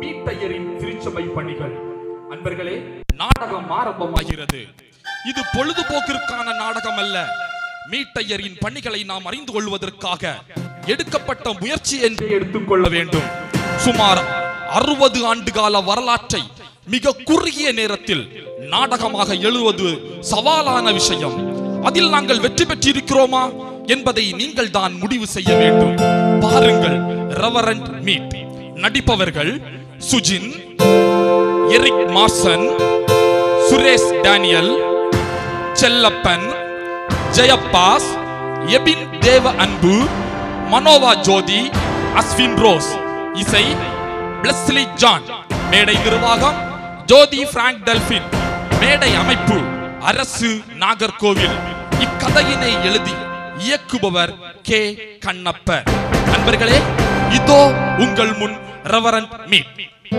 மீட்டையரின் திருச்சபை பணிகள் அன்பர்களே நாடகம் ஆரம்பமாகிறது இது பொழுதுபோக்கிற்கான நாடகம் அல்ல மீட்டையரின் பணிகளை நாம் அறிந்து கொள்வதற்காக எடுக்கப்பட்ட முயற்சி என்று எடுத்துக்கொள்ள வேண்டும் சுமார் அறுபது ஆண்டுகால வரலாற்றை மிக குறுகிய நேரத்தில் நாடகமாக எழுதுவது சவாலான விஷயம் அதில் நாங்கள் வெற்றி பெற்றிருக்கிறோமா என்பதை நீங்கள் தான் முடிவு செய்ய வேண்டும் பாருங்கள் ரெவரண்ட் மீட் நடிப்பவர்கள் Sujin Eric Marson Suresh Daniel Chellappan Jeyapas Ebin Deva Anbu Manoah ஜோதி அஸ்வின் ரோஸ் இசை பிளஸ்லி ஜான் மேடை நிர்வாகம் ஜோதி பிராங்க் டெல்பின் மேடை அமைப்பு அரசு நாகர்கோவில் இக்கதையினை எழுதி இயக்குபவர் கே கண்ணப்பர் நண்பர்களே இதோ உங்கள் முன் ரெவரண்ட் மீட்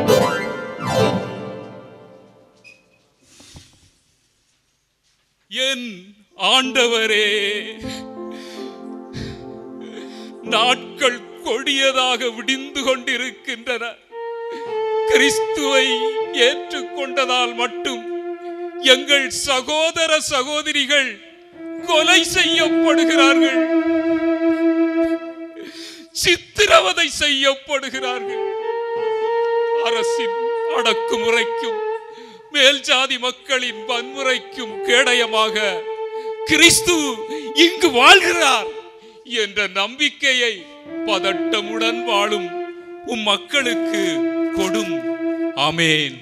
என் ஆண்டவரே நாட்கள் கொடியதாக விடிந்து கொண்டிருக்கின்றன கிறிஸ்துவை ஏற்றுக்கொண்டதால் மட்டும் எங்கள் சகோதர சகோதரிகள் கொலை செய்யப்படுகிறார்கள் சித்திரவதை செய்யப்படுகிறார்கள் அரசின் அடக்குமுறைக்கும் மேல் ஜாதி மக்களின் வன்முறைக்கும் கேடயமாக கிறிஸ்து இங்கு வாழ்கிறார் என்ற நம்பிக்கையை பதட்டமுடன் வாழும் உம் மக்களுக்கு கொடும் ஆமேன்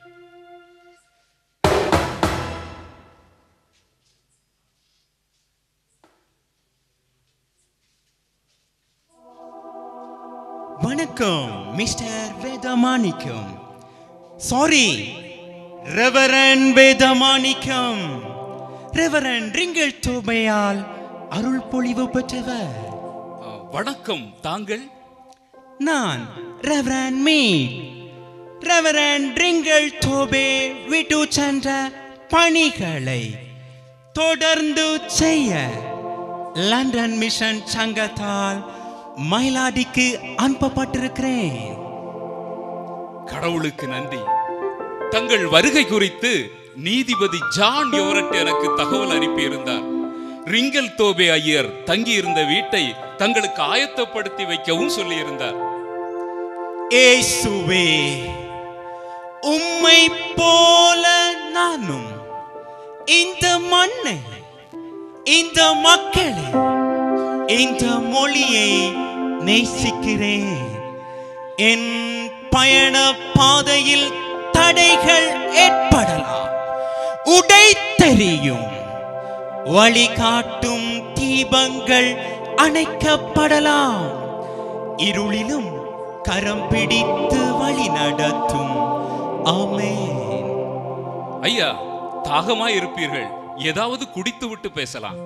வணக்கம் mister Vedamanickam sorry Reverend Vedamanickam Reverend ரிங்கல் தூபையால் அருள் பொழிவு பெற்றவர் வணக்கம் தாங்கள் நான் Reverend Meet Reverend Ringeltaube விட்டு சென்ற பணிகளை தொடர்ந்து செய்ய லண்டன் மிஷன் சங்கத்தால் மயிலாடிக்கு அனுப்பப்பட்டிருக்கிறேன் கடவுளுக்கு நன்றி தங்கள் வருகை குறித்து நீதிபதி ஜான் எவரட் எனக்கு தகவல் அனுப்பியிருந்தார் ரிங்கல் தோபே ஐயர் தங்கியிருந்த வீட்டை தங்களுக்கு ஆயத்தப்படுத்தி வைக்கவும் சொல்லியிருந்தார் ஏசுவே உம்மை போல நானும் இந்த மண்ணை இந்த மக்களை இந்த மொழியை நேசிக்கிறேன் என் பயண பாதையில் தடைகள் ஏற்படலாம் உடை தெரியும் வழிகாட்டும் தீபங்கள் அணைக்கப்படலாம் இருளிலும் கரம் பிடித்து வழி நடத்தும் ஆமென் ஐயா தாகமாய் இருப்பீர்கள் ஏதாவது குடித்து விட்டு பேசலாம்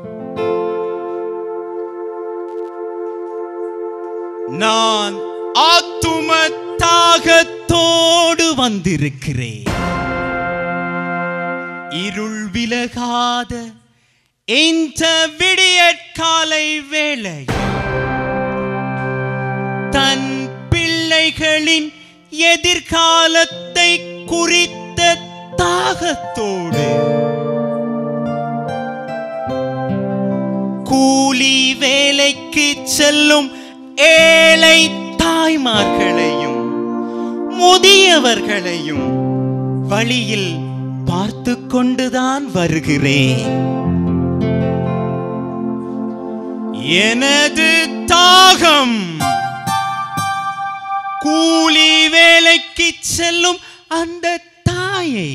நான் ஆத்தும தாகத்தோடு வந்திருக்கிறேன் இருள் விலகாத இந்த விடியற்காலை வேளை தன் பிள்ளைகளின் எதிர்காலத்தை குறித்த தாகத்தோடு கூலி வேலைக்கு செல்லும் ஏழை தாய்மார்களையும் முதியவர்களையும் வழியில் பார்த்து கொண்டுதான் வருகிறேன் எனது தாகம் கூலி வேலைக்கு செல்லும் அந்த தாயை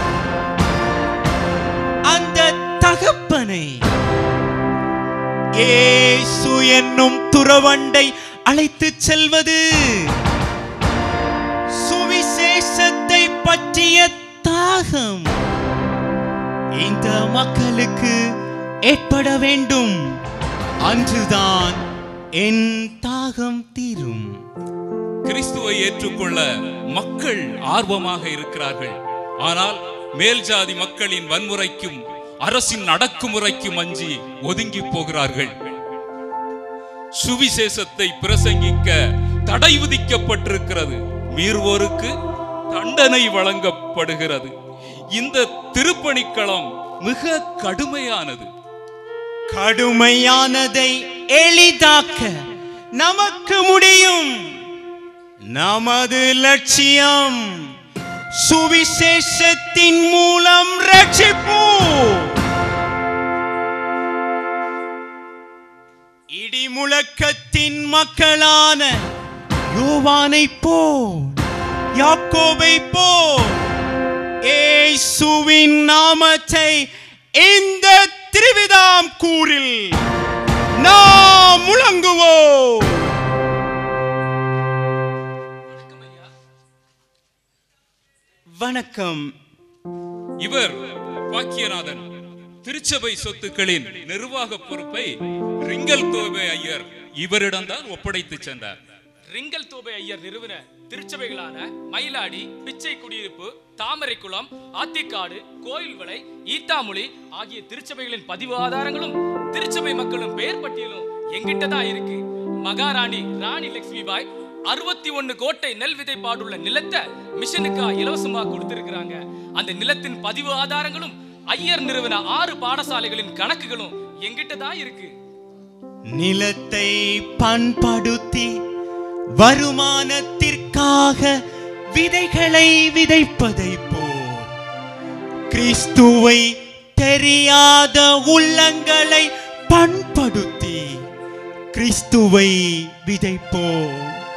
அந்த தகப்பனை ஏசு என்னும் துறவண்டை அழைத்துச் செல்வது சுவிசேஷத்தை பற்றிய தாகம் இந்த மக்களுக்கு ஏற்பட வேண்டும் அன்றுதான் என் தாகம் தீரும் கிறிஸ்துவை ஏற்றுக்கொள்ள மக்கள் ஆர்வமாக இருக்கிறார்கள் ஆனால் மேல் ஜாதி மக்களின் வன்முறைக்கும் அரசின் அடக்குமுறைக்கும் அஞ்சி ஒதுங்கி போகிறார்கள் சுவிசேஷத்தை பிரசங்கிக்க தடை விதிக்கப்பட்டிருக்கிறது மீறுவோருக்கு தண்டனை வழங்கப்படுகிறது இந்த திருப்பணிக்களம் மிக கடுமையானது கடுமையானதை எளிதாக்க நமக்கு முடியும் நமது லட்சியம் சுவிசேஷத்தின் மூலம் ரட்சிப்பு இடிமுழக்கத்தின் மக்களான யோவானை போல் யாக்கோபை போல் ஏசுவின் நாமத்தை இந்த திருவிதாம் கூறில் நாம் முழங்குவோம் வணக்கம் இவர் பாக்கியநாதன் திருச்சபை சொத்துக்களின் நிர்வாக பொறுப்பை ரிங்கல் தோபே ஐயர் இவரிடம்தான் ஒப்படைத்து சென்றார் ரிங்கல் தோபை ஐயர் நிறுவன திருச்சபைகளான மயிலாடி பிச்சை குடியிருப்பு தாமரைக்குளம் ஆத்திக்காடு கோயில்வளை ஈத்தாமொழி ஆகிய திருச்சபைகளின் பதிவு ஆதாரங்களும் திருச்சபை மக்களும் பெயர் பட்டியலும் எங்கிட்ட தான் இருக்கு மகாராணி ராணி லட்சுமி பாய் அறுபத்தி ஒன்னு கோட்டை நெல் விதைப்பாடுள்ள நிலத்தை மிஷனுக்கா இலவசமா கொடுத்திருக்கிறாங்க அந்த நிலத்தின் பதிவு ஆதாரங்களும் ஐயர் நிறுவன ஆறு பாடசாலைகளின் கணக்குகளும் எங்கிட்ட தான் இருக்கு நிலத்தை பண்படுத்தி வருமானத்திற்காக விதைகளை விதைப்பதை போல் கிறிஸ்துவை தெரியாத உள்ளங்களை பண்படுத்தி கிறிஸ்துவை விதைப்போம்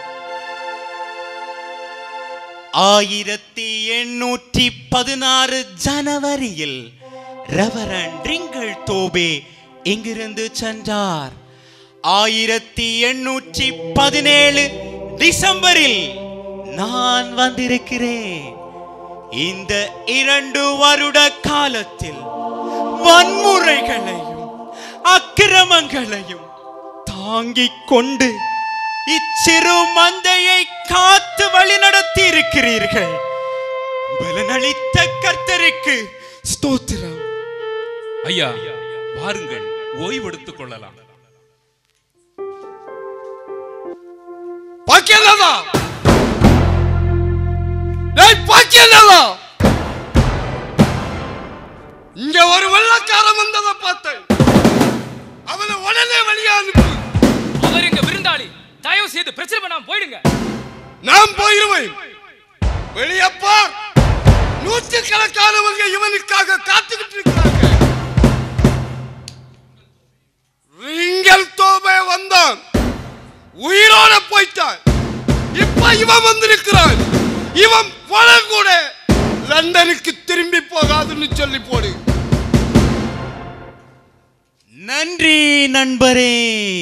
ஆயிரத்தி எண்ணூற்றி பதினாறு ஜனவரியில் ரெவரன் ரிங்கல் தோபே இங்கிருந்து சென்றார் ஆயிரத்தி எண்ணூற்றி பதினேழு டிசம்பரில் நான் வந்திருக்கிறேன் இந்த இரண்டு வருட காலத்தில் வன்முறைகளையும் அக்கிரமங்களையும் தாங்கிக் கொண்டு இச்சிறு மந்தையை காத்து வழிநடத்தி இருக்கிறீர்கள் பலனளித்த கர்த்தருக்கு ஸ்தோத்திரம் ஐயா வாருங்கள் ஓய்வெடுத்துக் கொள்ளலாம் பாக்கியல்லா டேய் பாக்கியல்லா இங்க ஒரு வெள்ளக்காரன் வந்ததை பார்த்தேன் அவனை உடனே வெளியே அனுப்பு அவர் எங்க விருந்தாளி தயவு செய்து பிரச்சனை பண்ணாம போயிடுங்க நான் போயிருவேன் வெளியே பார் நூற்றுக்கணக்கானவங்க இவனுக்காக காத்துக்கிட்டு இருக்காங்க ரிங்கல் தோபே வந்தான் உயிரோட போயிட்டான் இப்ப இவன் வந்திருக்கிறான் இவன் பணம் கூட லண்டனுக்கு திரும்பி போகாதுன்னு சொல்லி போடு நன்றி நண்பரே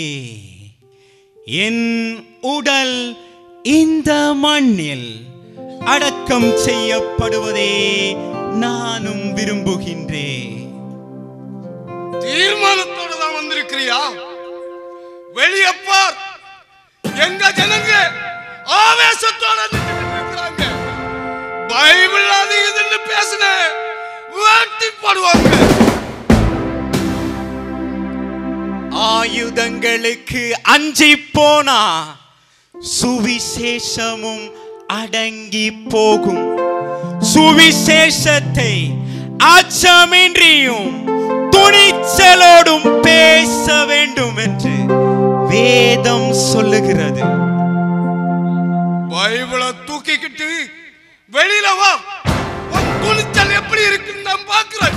என் உடல் இந்த மண்ணில் அடக்கம் செய்யப்படுவதே நானும் விரும்புகின்றேன் தீர்மானத்தோட தான் வந்திருக்கிறியா வெளிய பார் எங்க ஜனங்க ஆவேசத்தோட நின்னுகிட்டு இருக்கிறாங்க பைபிள் அது இதுன்னு பேசுன வேட்டி போடுவாங்க ஆயுதங்களுக்கு அஞ்சி போனா சுவிசேஷமும் அடங்கி போகும் சுவிசேஷத்தை அச்சமின்றியும் துணிச்சலோடும் பேச வேண்டும் என்று வேதம் சொல்லுகிறது பைபிளை தூக்கிக்கிட்டு வெளியில வா உன் துணிச்சல் எப்படி இருக்குன்னு நான் பார்க்கிறேன்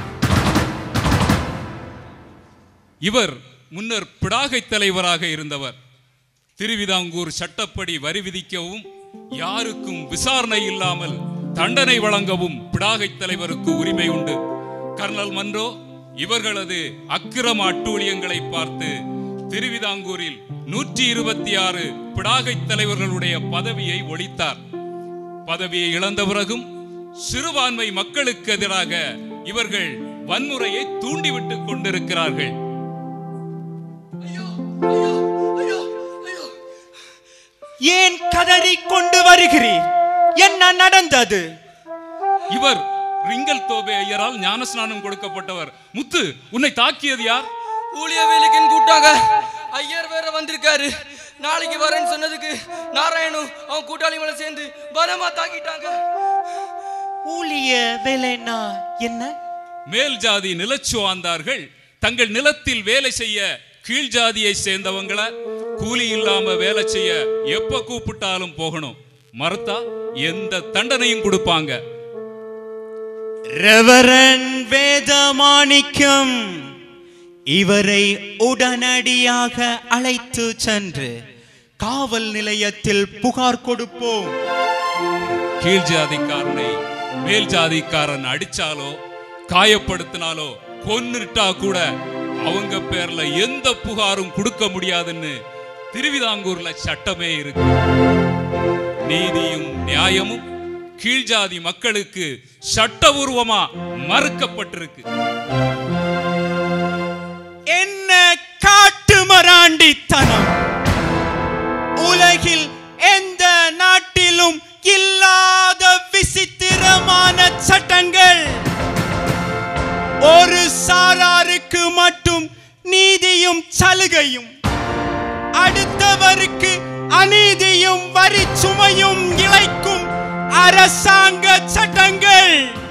இவர் முன்னர் பிடாகை தலைவராக இருந்தவர் திருவிதாங்கூர் சட்டப்படி வரி விதிக்கவும் யாருக்கும் விசாரணை இல்லாமல் தண்டனை வழங்கவும் பிடாகை தலைவருக்கு உரிமை உண்டு கர்னல் மன்றோ இவர்களது அக்கிரம அட்டூழியங்களை பார்த்து திருவிதாங்கூரில் நூற்றி இருபத்தி ஆறு பிடாகை தலைவர்களுடைய பதவியை ஒழித்தார் பதவியை இழந்த பிறகும் சிறுபான்மை மக்களுக்கு எதிராக இவர்கள் வன்முறையை தூண்டிவிட்டுக் கொண்டிருக்கிறார்கள் ஏன் கதறி கொண்டு வருகிறீர் என்ன நடந்தது இவர் ரிங்கல் தோபே ஐயரால் ஞானஸ்நானம் கொடுக்கப்பட்டவர் முத்து உன்னை தாக்கியது யார் ஊழிய வேலைக்குன்னு கூட்டாங்க ஐயர் வேற வந்திருக்காரு நாளைக்கு வரேன்னு சொன்னதுக்கு நாராயணும் அவன் கூட்டாளி மேல சேர்ந்து பலமா தாக்கிட்டாங்க ஊழிய வேலைன்னா என்ன மேல் ஜாதி நிலச்சுவாந்தார்கள் தங்கள் நிலத்தில் வேலை செய்ய கீழ் ஜாதியை சேர்ந்தவங்கள கூலி இல்லாம வேலை செய்ய எப்ப கூப்பிட்டாலும் போகணும் மறுத்தா எந்த தண்டனையும் கொடுப்பாங்க ரெவரன் வேதமாணிக்கம் இவரை உடனடியாக அழைத்து சென்று காவல் நிலையத்தில் புகார் கொடுப்போம் கீழ் ஜாதிக்காரனை மேல் ஜாதிக்காரன் அடிச்சாலோ காயப்படுத்தினாலோ கொன்னுட்டா கூட அவங்க பேர்ல எந்த புகாரும் கொடுக்க முடியாதுன்னு திருவிதாங்கூர்ல சட்டமே இருக்கு நீதியும் நியாயமும் கீழ்ஜாதி மக்களுக்கு சட்டபூர்வமா மறுக்கப்பட்டிருக்கு என்ன காட்டு மராண்டித்தனம் உலகில் எந்த நாட்டிலும் இல்லாத விசித்திரமான சட்டங்கள் ஒரு சாராருக்கு மட்டும் நீதியும் சலுகையும் அடுத்தவருக்கு அநீதியும் வரி சுமையும் இழைக்கும் அரசாங்க சட்டங்கள்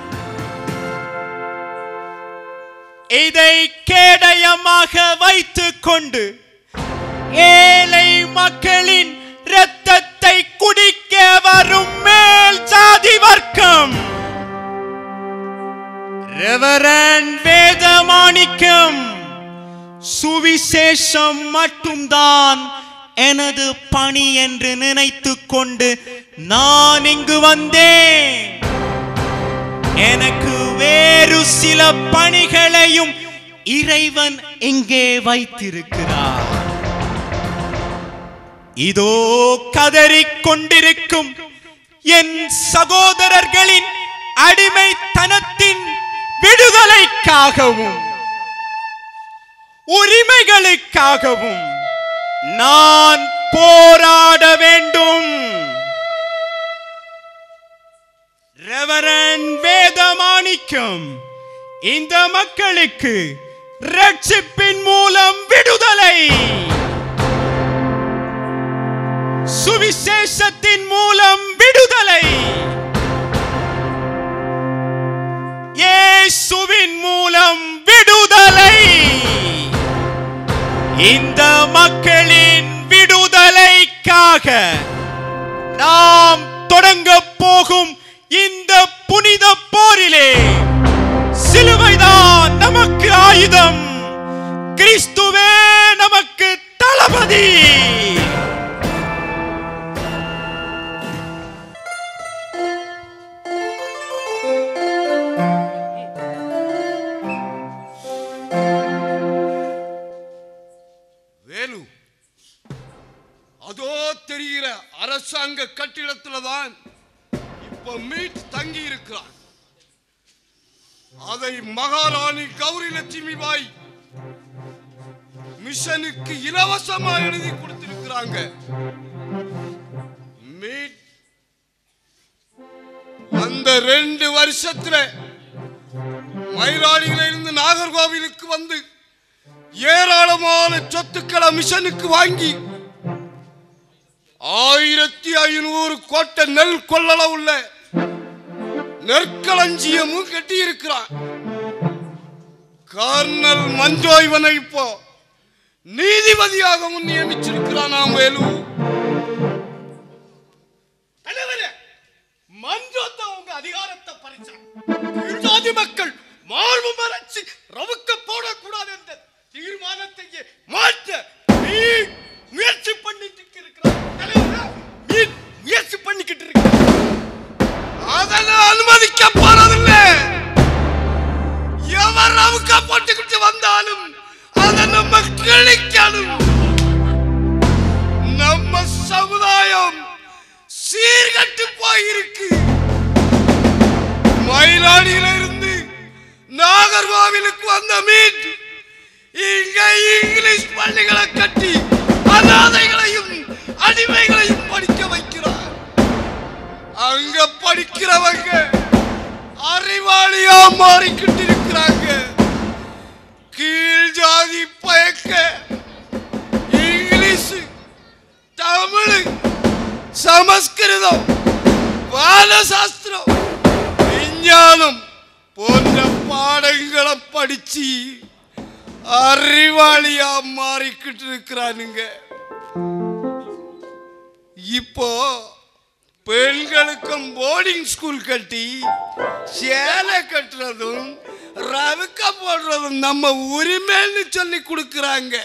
இதை கேடயமாக வைத்துக் கொண்டு ஏழை மக்களின் இரத்தத்தை குடிக்க வரும் மேல் ஜாதி வர்க்கம் ரெவரன் வேதமாணிக்கம் சுவிசேஷம் மட்டும்தான் எனது பணி என்று நினைத்துக் கொண்டு நான் இங்கு வந்தேன் எனக்கு வேறு சில பணிகளையும் இறைவன் இங்கே வைத்திருக்கிறார் இதோ கதறிக் கொண்டிருக்கும் என் சகோதரர்களின் அடிமைத்தனத்தின் விடுதலைக்காகவும் உரிமைகளுக்காகவும் நான் போராட வேண்டும் ரெவரன் வேதமாணிக்கம் இந்த மக்களுக்கு ரட்சிப்பின் மூலம் விடுதலை சுவிசேஷத்தின் மூலம் விடுதலை இயேசுவின் மூலம் விடுதலை இந்த மக்களின் விடுதலைக்காக நாம் தொடங்க போகும் இந்த புனித போரிலே சிலுவைதான் நமக்கு ஆயுதம் கிறிஸ்துவே நமக்கு தளபதி வேலு அதோ தெரிகிற அரசாங்க கட்டிடத்துல தான் இப்ப மீட் தங்கி இருக்கிறான் அதை மகாராணி கௌரி லட்சுமி பாய் மிஷனுக்கு இலவசமா எழுதி கொடுத்திருக்கிறாங்க மீட் அந்த ரெண்டு வருஷத்துல மயிலாடியில இருந்து நாகர்கோவிலுக்கு வந்து ஏராளமான சொத்துக்களை மிஷனுக்கு வாங்கி ஆயிரத்தி ஐநூறு கோட்டை நெல் கொள்ளள உள்ள நெற்களஞ்சியமும் கட்டி இருக்கிறான் கர்னல் மஞ்சோ இவனை இப்போ நீதிபதியாகவும் நியமிச்சிருக்கிறான் வேலு தலைவரே மஞ்சோத்த உங்க அதிகாரத்தை பறிச்சான் ஜாதி மக்கள் மார்பு மறைச்சு ரவுக்க போடக்கூடாது என்ற தீர்மானத்தையே மாற்ற நீ முயற்சி பண்ணிட்டு இருக்கிறார் தலைவரே, நீ முயற்சி பண்ணிக்கிட்டு இருக்க அதெல்லாம் அனுமதிக்க போறதில்லை எவர் ரவுக்க போட்டுக்கிட்டு வந்தாலும் அதை நம்ம கிழிக்கணும் நம்ம சமுதாயம் சீர்கட்டு போயிருக்கு மயிலாடியில இருந்து நாகர்கோவிலுக்கு வந்த மீட் இங்க இங்கிலீஷ் பள்ளிகளை கட்டி அனாதைகளையும் அடிமைகளையும் படிக்க வைக்கிறார் அங்க படிக்கிறவங்க அறிவாளியா மாறிக்கிட்டு இருக்கிறாங்க கீழ் ஜாதி பயக்க இங்கிலீஷ் தமிழ் சமஸ்கிருதம் பாலசாஸ்திரம் விஞ்ஞானம் போன்ற பாடங்களை படிச்சு அறிவாளியா மாறிக்கிட்டு இருக்கிறானுங்க இப்போ பெண்களுக்கும் போர்டிங் ஸ்கூல் கட்டி சேலை கட்டுறதும் ரவிக்க போடுறதும் நம்ம உரிமைன்னு சொல்லி கொடுக்குறாங்க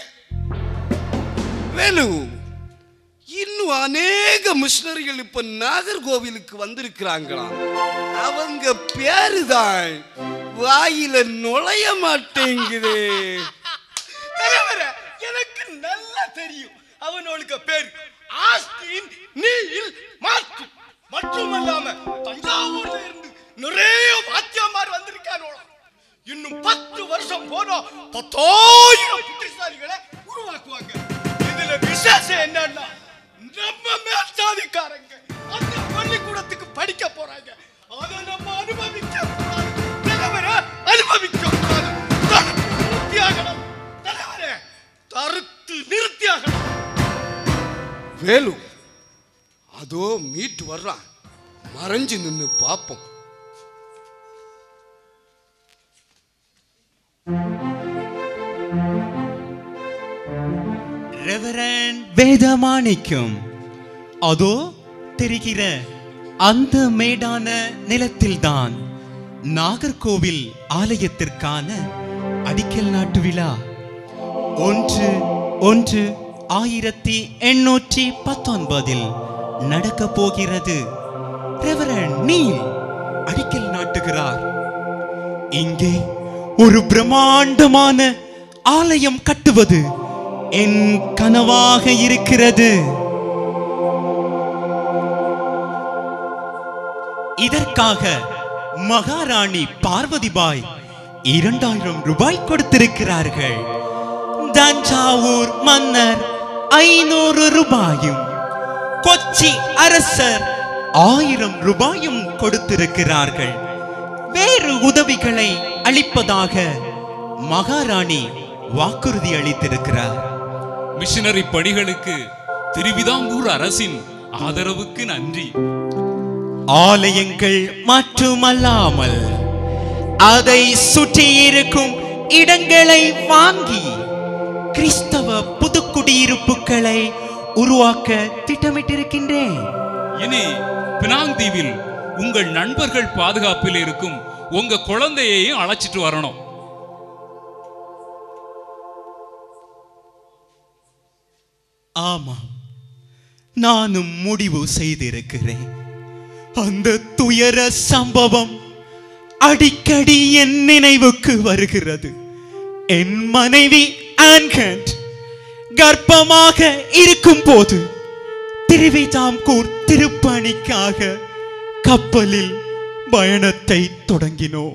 வேணு இன்னும் அநேக மிஷினரிகள் இப்ப நாகர்கோவிலுக்கு வந்திருக்கிறாங்களாம் அவங்க பேரு தான் வாயில நுழைய மாட்டேங்குது தலைவரே, எனக்கு நல்லா தெரியும் அவனோளுக்கு பேர் ஆஸ்டின் நீல் மார்க் மட்டுமல்லாம தஞ்சாவூர்ல இருந்து நிறைய வாத்தியமார் வந்திருக்கானோலாம் இன்னும் பத்து வருஷம் போனா பத்தாயிரம் புத்திசாலிகளை உருவாக்குவாங்க இதுல விசேஷம் என்னன்னா நம்ம மேற்சாதிக்காரங்க அந்த பள்ளிக்கூடத்துக்கு படிக்க போறாங்க அதை நம்ம அனுபவிக்க கூடாது தலைவரே, அனுபவிக்க கூடாது தடுத்து நிறுத்தியாகணும் தலைவரே தடுத்து நிறுத்தியாகணும் வேலு அதோ மீட்டு வர்றான் மறைஞ்சு நின்னு பார்ப்போம் ரெவரண்ட் வேதமாணிக்கம் அதோ தெரிகிற அந்த மேடான நிலத்தில்தான் நாகர்கோவில் ஆலயத்திற்கான அடிக்கல் நாட்டு விழா ஒன்று ஒன்று ஆயிரத்தி எண்ணூற்றி பத்தொன்பதில் நடக்க போகிறது ரெவரண்ட் நீல் அடிக்கல் நாட்டுகிறார் இங்கே ஒரு பிரம்மாண்டமான ஆலயம் கட்டுவது என் கனவாக இருக்கிறது இதற்காக மகாராணி பார்வதிபாய் இரண்டாயிரம் ரூபாய் கொடுத்திருக்கிறார்கள் தஞ்சாவூர் மன்னர் ஐநூறு ரூபாயும் கொச்சி அரசர் ஆயிரம் ரூபாயும் கொடுத்திருக்கிறார்கள் வேறு உதவிகளை அளிப்பதாக மகாராணி வாக்குறுதி அளித்திருக்கிறார் மிஷனரி பணிகளுக்கு திருவிதாங்கூர் அரசின் ஆதரவுக்கு நன்றி ஆலயங்கள் மட்டுமல்லாமல் அதை சுற்றி இருக்கும் இடங்களை வாங்கி கிறிஸ்தவ புதுக்குடியிருப்புகளை உருவாக்க திட்டமிட்டிருக்கின்றேன் இனி பினாங் தீவில் உங்கள் நண்பர்கள் பாதுகாப்பில் இருக்கும் உங்க குழந்தையையும் அழைச்சிட்டு வரணும் ஆமாம் நானும் முடிவு செய்திருக்கிறேன் அந்த துயர சம்பவம் அடிக்கடி என் நினைவுக்கு வருகிறது என் மனைவி ஆன்கண்ட் கர்ப்பமாக இருக்கும் போது திருவிதாங்கூர் திருப்பணிக்காக கப்பலில் பயணத்தை தொடங்கினோம்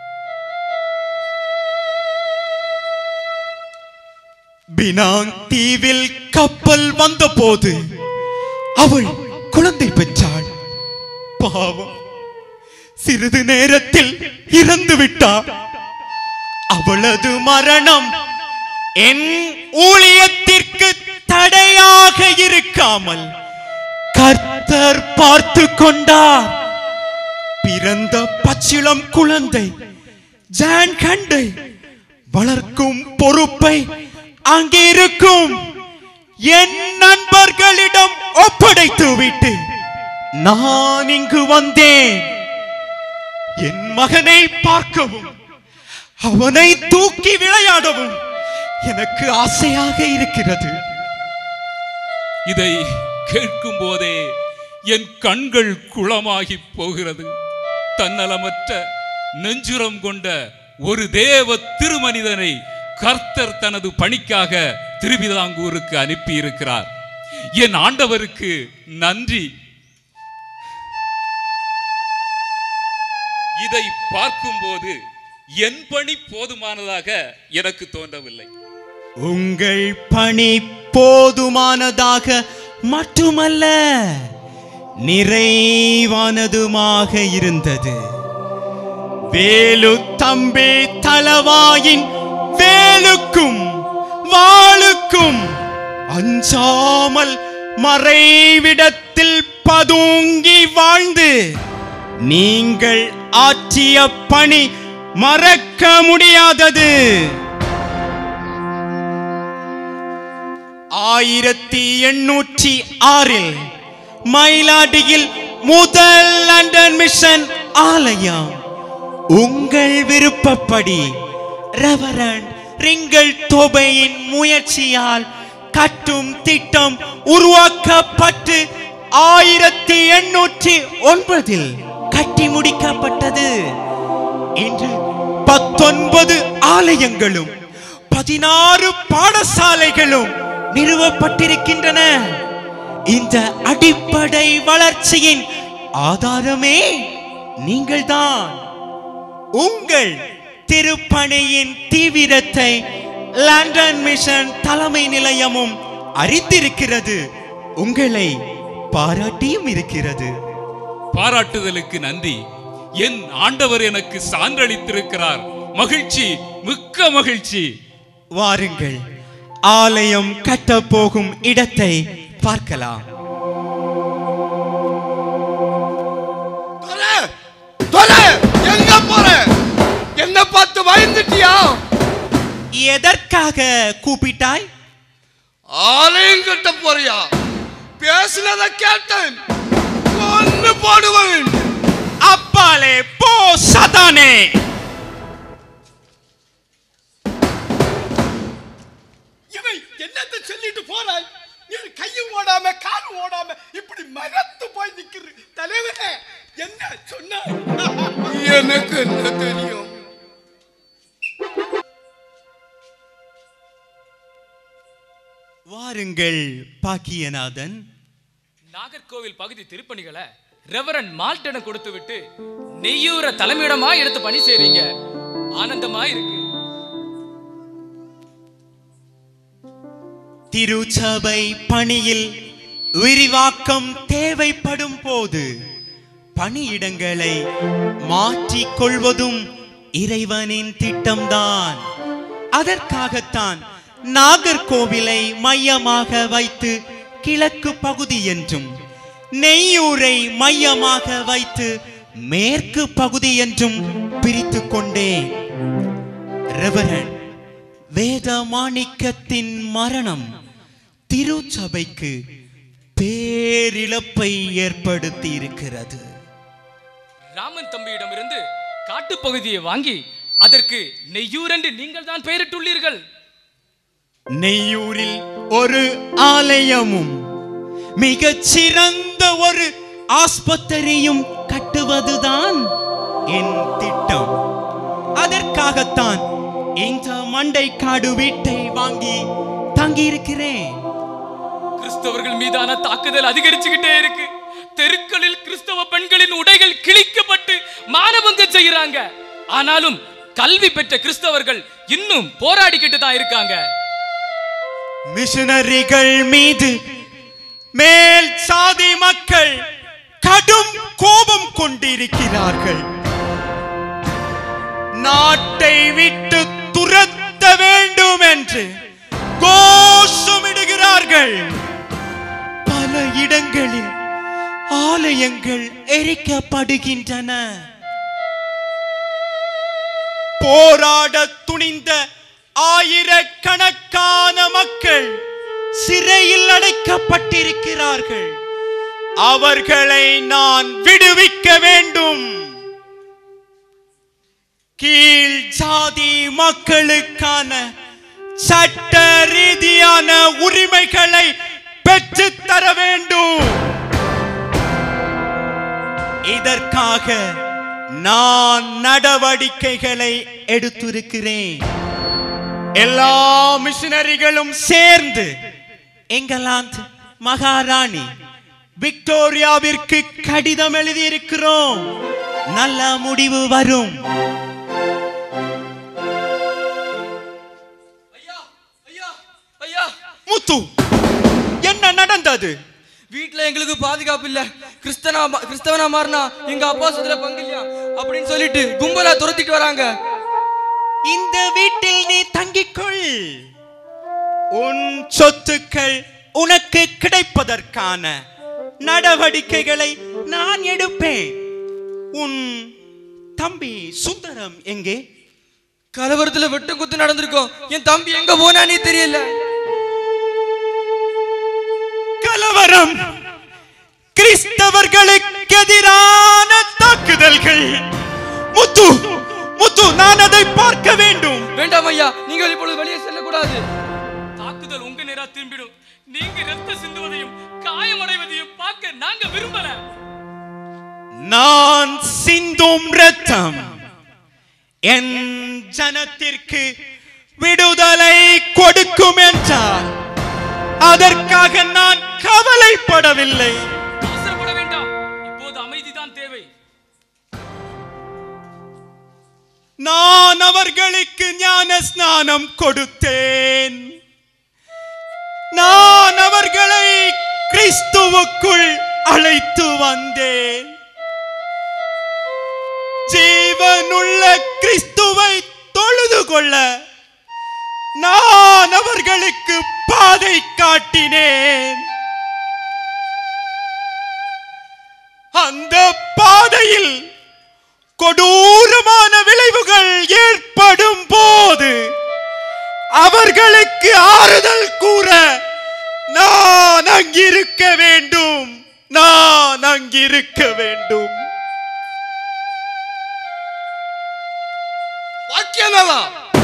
பினாங் தீவில் கப்பல் வந்தபோது அவள் குழந்தை பெற்றாள் பாவம் சிறிது நேரத்தில் இறந்து விட்டாள் அவளது மரணம் என் ஊழியத்திற்கு தடையாக இருக்காமல் கர்த்தர் பார்த்து கொண்டார் பிறந்த பச்சிளம் குழந்தை ஜான் கண்டை வளர்க்கும் பொறுப்பை அங்கே இருக்கும் என் நண்பர்களிடம் ஒப்படைத்து விட்டு நான் இங்கு வந்தேன் என் மகனை பார்க்கவும் அவனை தூக்கி விளையாடவும் எனக்கு ஆசையாக இருக்கிறது இதை கேட்கும் போதே என் கண்கள் குளமாகி போகிறது தன்னலமற்ற நெஞ்சுரம் கொண்ட ஒரு தேவ திருமனிதனை கர்த்தர் தனது பணிக்காக திருவிதாங்கூருக்கு அனுப்பியிருக்கிறார் என் ஆண்டவருக்கு நன்றி இதை பார்க்கும்போது என் பணி போதுமானதாக எனக்கு தோன்றவில்லை உங்கள் பணி போதுமானதாக மட்டுமல்ல நிறைவானதுமாக இருந்தது வேலு தம்பி தளவாயின் வேலுக்கும் வாளுக்கும் அஞ்சாமல் மறைவிடத்தில் பதுங்கி வாழ்ந்து நீங்கள் ஆற்றிய பணி மறக்க முடியாதது ஆயிரத்தி எண்ணூற்றி ஆறில் மயிலாடியில் முதல் லண்டன் மிஷன் ஆலயம் உங்கள் விருப்பப்படி ரெவரண்ட் ரிங்கல் தோபையின் முயற்சியால் கட்டும் திட்டம் உருவாக்கப்பட்டு ஆயிரத்தி எண்ணூற்றி ஒன்பதில் கட்டி முடிக்கப்பட்டது இன்று பத்தொன்பது ஆலயங்களும் பதினாறு பாடசாலைகளும் நிறுவப்பட்டிருக்கின்றன இந்த அடிப்படை வளர்ச்சியின் ஆதாரமே நீங்கள்தான் உங்கள் திருப்பணியின் தீவிரத்தை லண்டன் மிஷன் தலைமை நிலையமும் அறிந்திருக்கிறது உங்களை பாராட்டியும் இருக்கிறது பாராட்டுதலுக்கு நன்றி என் ஆண்டவர் எனக்கு சான்றளித்திருக்கிறார் மகிழ்ச்சி மிக்க மகிழ்ச்சி வாருங்கள் ஆலயம் கட்டப் போகும் இடத்தை பார்க்கலாம் தொலை! தொலை! எங்க போற என்ன பார்த்து பயந்துட்டியா எதற்காக கூப்பிட்டாய் ஆலயம் கட்ட போறியா பேசுனத கேட்டேன் கொன்னு போடுவேன் அப்பாலே போ சதானே இவன் என்னத்தை சொல்லிட்டு போறாய் நீ கையும் ஓடாம காலும் ஓடாம இப்படி மரத்து போய் நிக்கிற தலைவரே என்ன சொன்ன எனக்கு என்ன தெரியும் வாருங்கள் பாக்கியநாதன் நாகர்கோவில் பகுதி திருப்பணிகளை ரெவரன் மால்டனை கொடுத்து விட்டு நெய்யூர தலைமையிடமா எடுத்து பணி செய்றீங்க ஆனந்தமா இருக்கு திருச்சபை பணியில் விரிவாக்கம் தேவைப்படும் போது பணியிடங்களை மாற்றிக் கொள்வதும் இறைவனின் திட்டம்தான் அதற்காகத்தான் நாகர்கோவிலை மையமாக வைத்து கிழக்கு பகுதி என்றும் நெய்யூரை மையமாக வைத்து மேற்கு பகுதி என்றும் பிரித்துக் கொண்டேன் ரெவரன் வேத மாணிக்கத்தின் மரணம் திருச்சபைக்கு பேரிழப்பை ஏற்படுத்தி இருக்கிறது ராமன் தம்பியிடமிருந்து காட்டுப்பகுதியை வாங்கி அதற்கு நெய்யூர் என்று நீங்கள் தான் பெயரிட்டுள்ளீர்கள் நெய்யூரில் ஒரு ஆலயமும் மிகச் சிறந்த ஒரு ஆஸ்பத்திரியும் கட்டுவதுதான் என் திட்டம் அதற்காகத்தான் இந்த மண்டைக்காடு வீட்டை வாங்கி தங்கியிருக்கிறேன் கிறிஸ்தவர்கள் மீதான தாக்குதல் அதிகரிச்சுக்கிட்டே இருக்கு தெருக்களில் கிறிஸ்தவ பெண்களின் உடைகள் கிழிக்கப்பட்டு மானபங்கம் செய்யறாங்க ஆனாலும் கல்வி பெற்ற கிறிஸ்தவர்கள் இன்னும் போராடிக்கிட்டு தான் இருக்காங்க மிஷனரிகள் மீது மேல் சாதி மக்கள் கடும் கோபம் கொண்டிருக்கிறார்கள் நாட்டை விட்டு துரத்த வேண்டும் என்று கோஷமிடுகிறார்கள் பல இடங்களில் ஆலயங்கள் எரிக்கப்படுகின்றன போராட துணிந்த ஆயிரக்கணக்கான மக்கள் சிறையில் அடைக்கப்பட்டிருக்கிறார்கள் அவர்களை நான் விடுவிக்க வேண்டும் கீழ் ஜாதி மக்களுக்கான சட்ட ரீதியான உரிமைகளை பெற்றுத் தர வேண்டும் இதற்காக நான் நடவடிக்கைகளை எடுத்திருக்கிறேன் எல்லா மிஷனரிகளும் சேர்ந்து இங்கிலாந்து மகாராணி விக்டோரியாவிற்கு கடிதம் எழுதியிருக்கிறோம் நல்ல முடிவு வரும் ஐயா முத்து என்ன நடந்தது வீட்ல எங்களுக்கு பாதுகாப்பு இல்ல கிறிஸ்தனா கிறிஸ்தவனா மாறினா எங்க அப்பா சொத்துல பங்கு இல்லையா அப்படின்னு சொல்லிட்டு கும்பலா துரத்திட்டு வராங்க இந்த வீட்டில் நீ தங்கிக்கொள் உன் சொத்துக்கள் உனக்கு கிடைப்பதற்கான நடவடிக்கைகளை நான் எடுப்பேன் உன் தம்பி சுந்தரம் எங்கே கலவரத்துல வெட்டு குத்து நடந்திருக்கோம் என் தம்பி எங்க போனானே தெரியல கலவரம் கிறிஸ்தவர்களுக்கு எதிரான தாக்குதல்கள் முத்து முத்து நான் அதை பார்க்க வேண்டும் வேண்டாம் ஐயா நீங்கள் இப்பொழுது வெளியே செல்லக்கூடாது தாக்குதல் உங்க நேரா திரும்பிடும் நீங்க ரத்த சிந்துவதையும் காயமடைவதையும் பார்க்க நாங்க விரும்பல நான் சிந்தும் ரத்தம் என் ஜனத்திற்கு விடுதலை கொடுக்கும் என்றால் அதற்காக நான் கவலைப்படவில்லை அவசரப்பட வேண்டாம் இப்போது அமைதிதான் தேவை நான் அவர்களுக்கு ஞான ஸ்நானம் கொடுத்தேன் நான் அவர்களை கிறிஸ்துவுக்குள் அழைத்து வந்தேன் ஜீவனுள்ள கிறிஸ்துவை தொழுது கொள்ள நான் அவர்களுக்கு பாதை காட்டினேன் அந்த பாதையில் கொடூரமான விளைவுகள் ஏற்படும் போது அவர்களுக்கு ஆறுதல் கூற நான் அங்கிருக்க வேண்டும் நான் அங்கிருக்க வேண்டும் வாக்கியநலா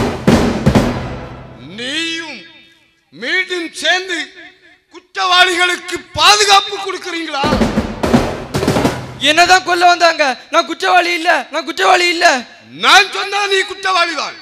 நீயும் மீண்டும் சேர்ந்து குற்றவாளிகளுக்கு பாதுகாப்பு கொடுக்கறீங்களா என்னதான் கொல்ல வந்தாங்க நான் குற்றவாளி இல்ல நான் குற்றவாளி இல்ல நான் சொன்னா நீ குற்றவாளிதான்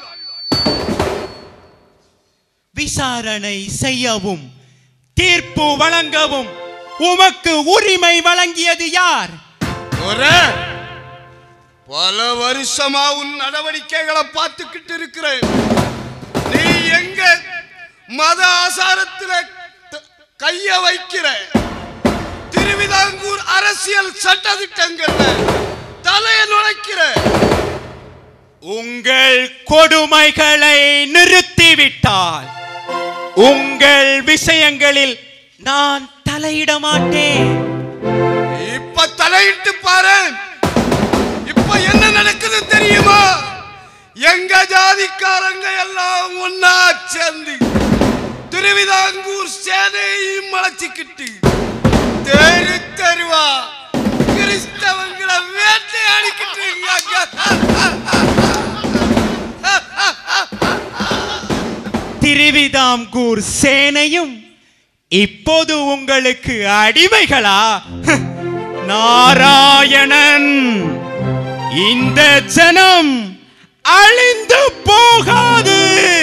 விசாரணை செய்யவும் தீர்ப்பு வழங்கவும் உமக்கு உரிமை வழங்கியது யார் ஒரே பல வருஷமா உன் நடவடிக்கைகளை பார்த்துக்கிட்டு இருக்கிறேன் நீ எங்க மத ஆசாரத்துல த- கைய வைக்கிற திருவிதாங்கூர் அரசியல் சட்டதிட்டங்கள்ல தலைய நுழைக்கிற உங்கள் கொடுமைகளை நிறுத்திவிட்டால் உங்கள் விஷயங்களில் நான் தலையிட மாட்டேன் இப்ப தலையிட்டு பாரு இப்ப என்ன நடக்குது தெரியுமா எங்க ஜாதிக்காரங்க எல்லாம் ஒன்னா சேர்ந்து திருவிதாங்கூர் சேனையையும் மலைச்சிக்கிட்டு தெரு தெருவா கிறிஸ்தவங்களை வேட்டையாடிக்கிட்டு திருவிதாங்கூர் சேனையும் இப்போது உங்களுக்கு அடிமைகளா நாராயணன் இந்த ஜனம் அழிந்து போகாது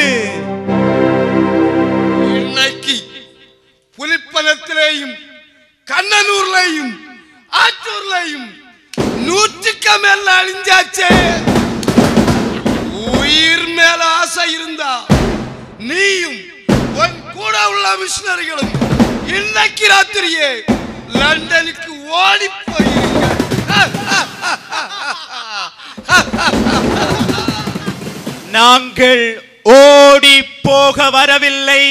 இன்னைக்கு புலிப்பனத்திலேயும் கண்ணனூர்லயும் ஆற்றூர்லயும் நூற்றுக்கு மேல அழிஞ்சாச்சே உயிர் மேல ஆசை இருந்தா நீயும் உன் கூட உள்ள மிஷினரிகளும் இன்னைக்கு ராத்திரியே லண்டனுக்கு ஓடி போயிருங்க நாங்கள் ஓடி போக வரவில்லை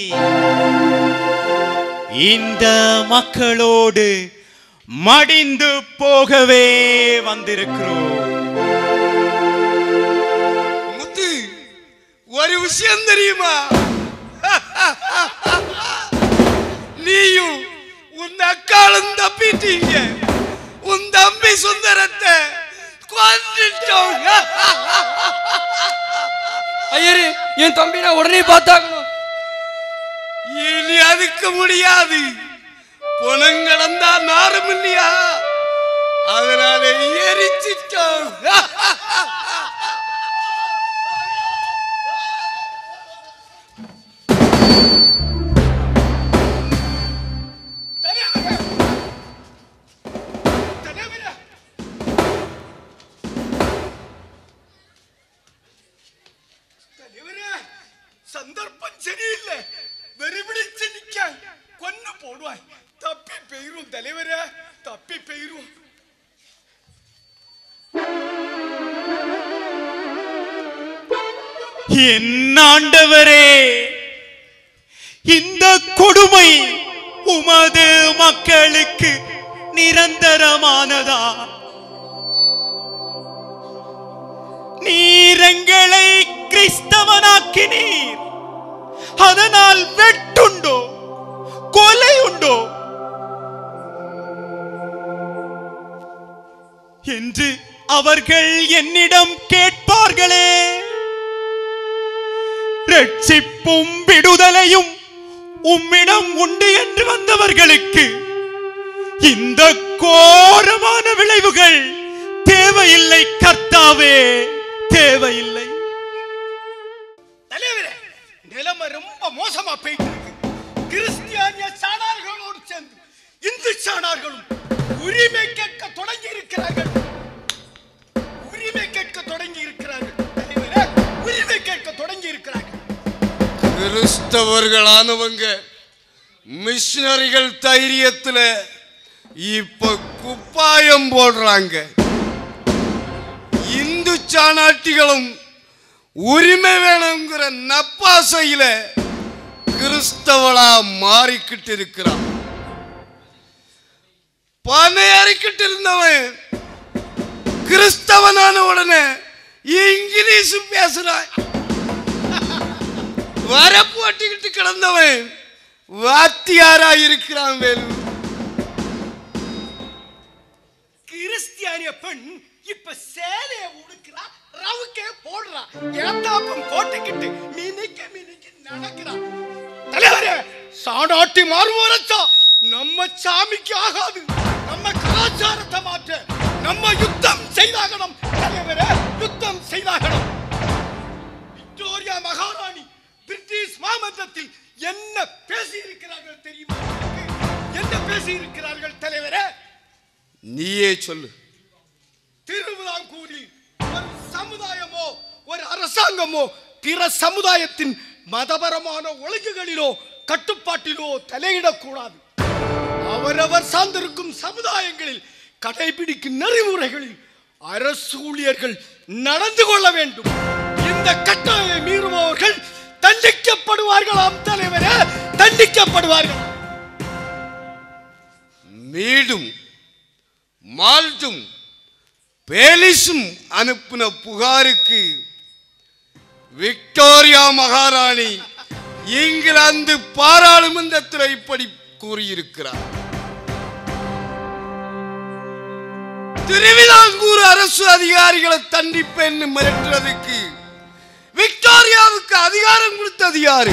இந்த மக்களோடு மடிந்து போகவே வந்திருக்கிறோம் முத்து ஒரு விஷயம் தெரியுமா நீயும் உன் அக்காளும் தப்பிட்டீங்க உன் தம்பி சுந்தரத்தை கொன்னுட்டோம் ஐயரு என் தம்பி நான் உடனே பார்த்தாகணும் இனி அதுக்கு முடியாது புனங்கடந்தா நாரும் இல்லையா அதனால எரிச்சிட்டோம் சந்தர்ப்பம் சரியில்லை வெறிபிடிச்சு நிக்க கொன்னு போடுவாய் தப்பி பெயரும் தலைவரே தப்பி பெயரும் என் ஆண்டவரே இந்த கொடுமை மக்களுக்கு நிரந்தரமானதா நீர் எங்களை கிறிஸ்தவனாக்கினீர் அதனால் வெட்டுண்டோ கொலை உண்டோ என்று அவர்கள் என்னிடம் கேட்பார்களே ரட்சிப்பும் விடுதலையும் உம்மிடம் உண்டு என்று வந்தவர்களுக்கு இந்த கோரமான விளைவுகள் தேவையில்லை கர்த்தாவே தேவையில்லை தலைவரே நிலைமை ரொம்ப மோசமா போயிட்டு இருக்கு கிறிஸ்டியானிய சாணார்களோடு சேர்ந்து இந்து சாணார்களும் உரிமை கேட்க தொடங்கி இருக்கிறார்கள் உரிமை கேட்க தொடங்கி இருக்கிறார்கள் தலைவரே உரிமை கேட்க தொடங்கி இருக்கிறார்கள் கிறிஸ்தவர்களானவங்க மிஷினரிகள் தைரியத்துல இப்ப குப்பாயம் போடுறாங்க இந்து சாணாட்டிகளும் உரிமை வேணுங்கிற நப்பாசையில கிறிஸ்தவளா மாறிக்கிட்டு இருக்கிறான் பனையறிக்கிட்டு இருந்தவன் கிறிஸ்தவனான உடனே இங்கிலீஷ் பேசுறான் வர போட்டிக்கிட்டு கிடந்தவன் வாத்தியாரா இருக்கிறான் வேலு கிறிஸ்டியானிய பெண் இப்ப சேலைய உடுக்கிறா ரவுக்கே போடுறா ஏத்தாப்பம் போட்டுக்கிட்டு மினிக்க மினிக்க நடக்கிறா தலைவரே சாடாட்டி மாறுவோரச்சா நம்ம சாமிக்கு ஆகாது நம்ம கலாச்சாரத்தை மாற்ற நம்ம யுத்தம் செய்தாகணும் தலைவரே யுத்தம் செய்தாகணும் விக்டோரியா மகாராணி பிரிட்டிஷ் மாமன்றத்தில் என்ன பேசி இருக்கிறார்கள் தெரியுமா உங்களுக்கு? என்ன பேசி இருக்கிறார்கள் தலைவரே நீயே சொல்லு திருவிதாங்கூரில் ஒரு சமுதாயமோ ஒரு அரசாங்கமோ பிற சமுதாயத்தின் மதபரமான ஒழுங்குகளிலோ கட்டுப்பாட்டிலோ தலையிடக்கூடாது அவரவர் சார்ந்திருக்கும் சமுதாயங்களில் கடைபிடிக்கும் நெறிமுறைகளில் அரசு ஊழியர்கள் நடந்து கொள்ள வேண்டும் இந்த கட்டளையை மீறுபவர்கள் தண்டிக்கப்படுவார்களாம் தலைவரே தண்டிக்கப்படுவார்கள் மீடும் மால்டும் பேலிஸும் அனுப்பின புகாருக்கு விக்டோரியா மகாராணி இங்கிலாந்து பாராளுமன்றத்தில் இப்படி கூறியிருக்கிறார் திருவிதாங்கூர் அரசு அதிகாரிகளை தண்டிப்பேன்னு மிரட்டுறதுக்கு விக்டோரியாவுக்கு அதிகாரம் கொடுத்தது யாரு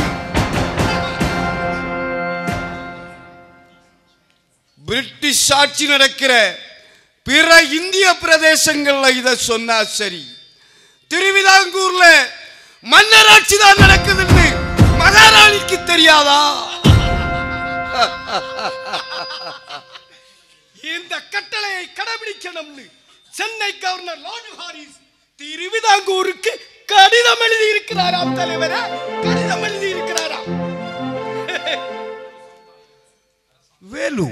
பிரிட்டிஷ் ஆட்சி நடக்கிற பிற இந்திய பிரதேசங்கள்ல இத சொன்னா சரி திருவிதாங்கூர்ல மன்னராட்சி தான் நடக்குதுன்னு மகாராணிக்கு தெரியாதா இந்த கட்டளையை கடைபிடிக்கணும்னு சென்னை கவர்னர் லார்டு ஹாரிஸ் திருவிதாங்கூருக்கு கடிதம் எழுதி இருக்கிறாராம் தலைவரே கடிதம் எழுதி இருக்கிறாராம் வேலு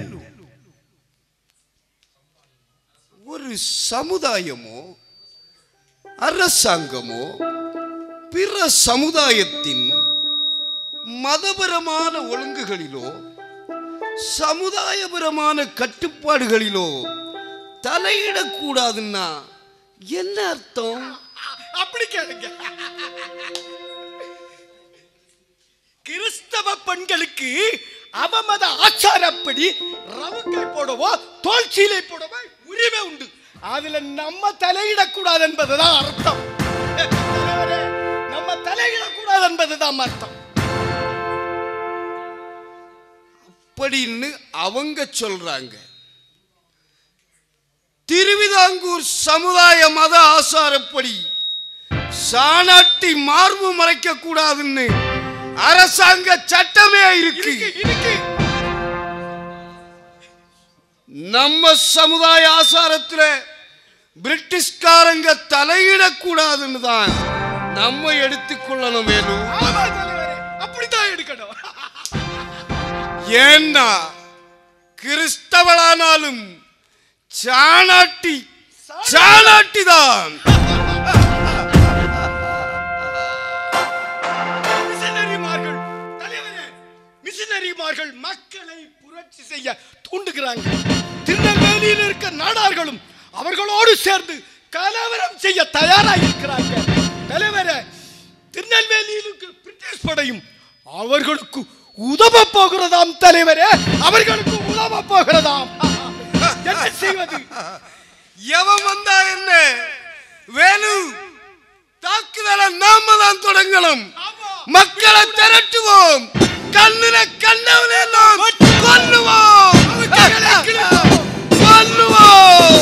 ஒரு சமுதாயமோ அரசாங்கமோ பிற சமுதாயத்தின் மதபரமான ஒழுங்குகளிலோ சமுதாயபரமான கட்டுப்பாடுகளிலோ தலையிடக்கூடாதுன்னா என்ன அர்த்தம் அப்படி கேளுங்க கிறிஸ்தவ பெண்களுக்கு அவமத ஆச்சாரப்படி ரவுக்கை போடவோ தோல் சீலை போடவோ உரிமை உண்டு அதுல நம்ம தலையிடக்கூடாது என்பதுதான் அர்த்தம் தலைவரே, நம்ம தலையிடக்கூடாது என்பதுதான் அர்த்தம் அப்படின்னு அவங்க சொல்றாங்க திருவிதாங்கூர் சமுதாய மத ஆசாரப்படி சாணாட்டி மார்பு மறைக்க கூடாதுன்னு அரசாங்க சட்டமே இருக்கு இருக்கு நம்ம சமுதாய ஆசாரத்துல பிரிட்டிஷ்காரங்க தலையிடக்கூடாதுன்னு தான் நம்ம எடுத்துக்கொள்ளணும் வேணும் ஆமா தலைவரே அப்படித்தான் எடுக்கணும் ஏன்னா கிறிஸ்தவளானாலும் சாணாட்டி சாணாட்டி தான் மிஷனரிமார்கள் தலைவரே மிஷனரிமார்கள் மக்களை புரட்சி செய்ய தூண்டுகிறாங்க திருநெல்வேலியில் இருக்க நாடார்களும் அவர்களோடு சேர்ந்து கலவரம் செய்ய தயாராக இருக்கிறாங்க தலைவரே திருநெல்வேலியில் இருக்க பிரிட்டிஷ் படையும் அவர்களுக்கு உதவ போகிறதாம் தலைவரே அவர்களுக்கு உதவ போகிறதாம் என்ன செய்வது எவன் வந்தா என்ன வேலு தாக்குதலை நாம தான் தொடங்கணும் மக்களை திரட்டுவோம் கண்ணுல கண்டவனே நாம் கொல்லுவோம் கொல்லுவோம்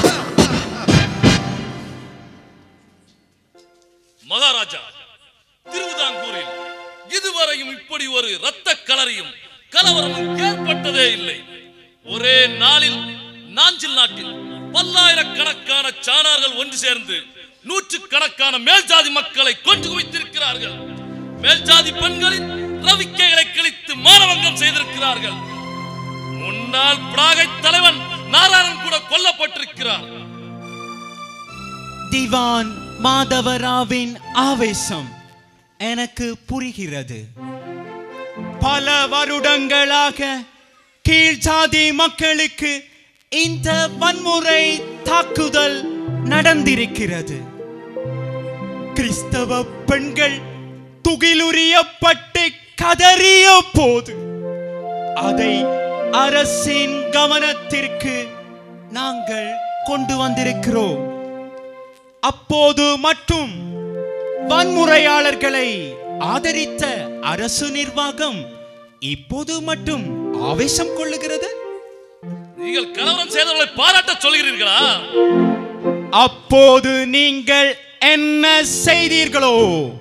மகாராஜா திருவிதாங்கூரில் இதுவரையும் இப்படி ஒரு இரத்த கலரியும் கலவரமும் ஏற்பட்டதே இல்லை ஒரே நாளில் நாஞ்சில் நாட்டில் பல்லாயிரக்கணக்கான சாணார்கள் ஒன்று சேர்ந்து நூற்றுக்கணக்கான மேல்ஜாதி மக்களை கொண்டு குவித்திருக்கிறார்கள் மேல்ஜாதி பெண்களின் ரவிக்கைகளை கிழித்து மானவங்கம் செய்திருக்கிறார்கள் முன்னாள் பிராகை தலைவன் நாராயணன் கூட கொல்லப்பட்டிருக்கிறார் திவான் மாதவராவின் ஆவேசம் எனக்கு புரிகிறது பல வருடங்களாக கீழ்ஜாதி மக்களுக்கு இந்த வன்முறை தாக்குதல் நடந்திருக்கிறது கிறிஸ்தவ பெண்கள் துகிலுரியப்பட்டு கதறிய போது அதை அரசின் கவனத்திற்கு நாங்கள் கொண்டு வந்திருக்கிறோம் அப்போது மட்டும் வன்முறையாளர்களை ஆதரித்த அரசு நிர்வாகம் இப்போது மட்டும் ஆவேசம் கொள்ளுகிறது நீங்கள் கலவரம் செய்தவர்களை பாராட்ட சொல்கிறீர்களா அப்போது நீங்கள் என்ன செய்தீர்களோ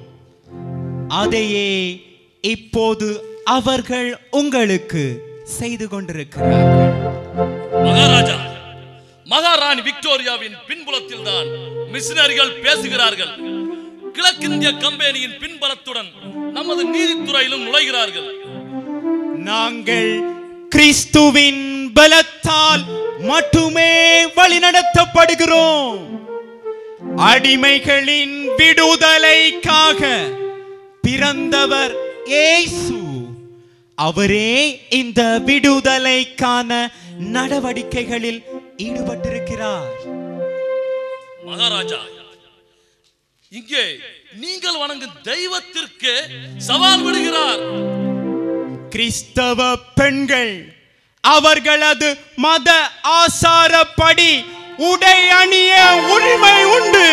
அதையே இப்போது அவர்கள் உங்களுக்கு செய்து கொண்டிருக்கிறார்கள் மகாராஜா மகாராணி விக்டோரியாவின் பின்புலத்தில் தான் மிஷினரிகள் பேசுகிறார்கள் கிழக்கிந்திய கம்பெனியின் பின்பலத்துடன் நமது நீதித்துறையிலும் நுழைகிறார்கள் நாங்கள் கிறிஸ்துவின் பலத்தால் மட்டுமே வழிநடத்தப்படுகிறோம் அடிமைகளின் விடுதலைக்காக பிறந்தவர் இயேசு அவரே இந்த விடுதலைக்கான நடவடிக்கைகளில் ஈடுபட்டிருக்கிறார் மகாராஜா இங்கே நீங்கள் வணங்கும் தெய்வத்திற்கு சவால் விடுகிறார் கிறிஸ்தவ பெண்கள் அவர்களது மத ஆசாரப்படி உடை அணிய உரிமை உண்டு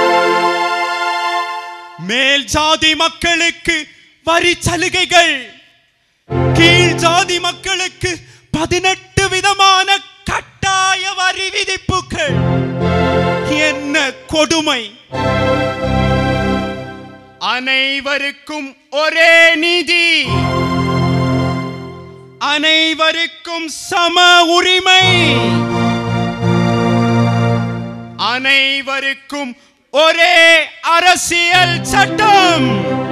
மேல் ஜாதி மக்களுக்கு வரி சலுகைகள் கீழ் ஜாதி மக்களுக்கு பதினெட்டு விதமான கட்டாய வரி விதிப்புகள் என்ன கொடுமை அனைவருக்கும் ஒரே நீதி அனைவருக்கும் சம உரிமை அனைவருக்கும் ஒரே அரசியல் சட்டம்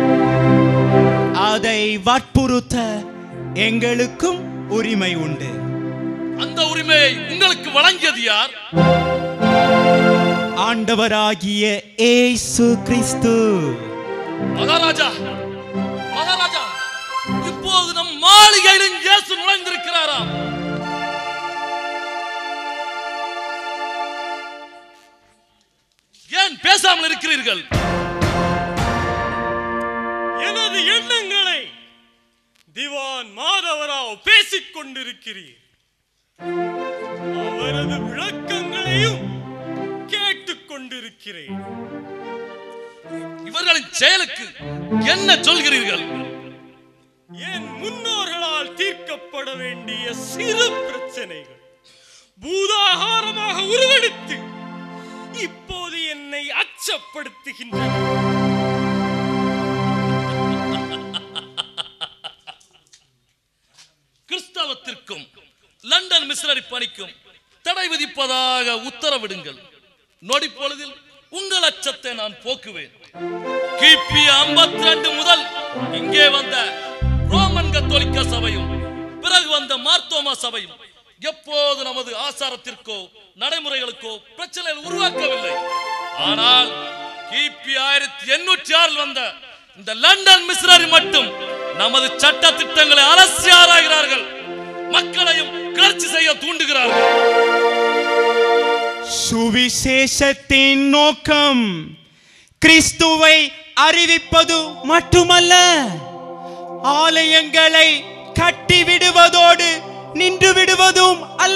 அதை வற்புறுத்த எங்களுக்கும் உரிமை உண்டு அந்த உரிமையை உங்களுக்கு வழங்கியது யார் ஆண்டவராகிய ஏசு கிறிஸ்து மகாராஜா மகாராஜா இப்போது நம் மாளிகையிலும் இயேசு நுழைந்திருக்கிறாராம் ஏன் பேசாமல் இருக்கிறீர்கள் எனது எண்ணங்களை திவான் மாதவராவ் பேசிக் கொண்டிருக்கிறீர் அவரது விளக்கங்களையும் கேட்டுக் கொண்டிருக்கிறேன் இவர்களின் செயலுக்கு என்ன சொல்கிறீர்கள் என் முன்னோர்களால் தீர்க்கப்பட வேண்டிய சிறு பிரச்சனைகள் பூதாகாரமாக உருவெடுத்து இப்போது என்னை அச்சப்படுத்துகின்றன கிறிஸ்தவத்திற்கும் லண்டன் மிஷனரி பணிக்கும் தடை விதிப்பதாக உத்தரவிடுங்கள் நொடி பொழுதில் உங்கள் அச்சத்தை நான் போக்குவேன் கிபி 52 முதல் இங்கே வந்த ரோமன் கத்தோலிக்க சபையும் பிறகு வந்த மார்த்தோமா சபையும் எப்போது நமது ஆசாரத்திற்கோ நடைமுறைகளுக்கோ பிரச்சனைகள் உருவாக்கவில்லை ஆனால் கிபி ஆயிரத்தி எண்ணூற்றி ஆறில் வந்த இந்த லண்டன் மிஷனரி மட்டும் நமது சட்ட திட்டங்களை அலசி ஆராய்கிறார்கள் மக்களையும் கிளர்ச்சி செய்ய தூண்டுகிறார்கள் சுவிசேஷத்தின் நோக்கம் கிறிஸ்துவை அறிவிப்பது மட்டுமல்ல ஆலயங்களை கட்டி விடுவதோடு நின்று விடுவதும் அல்ல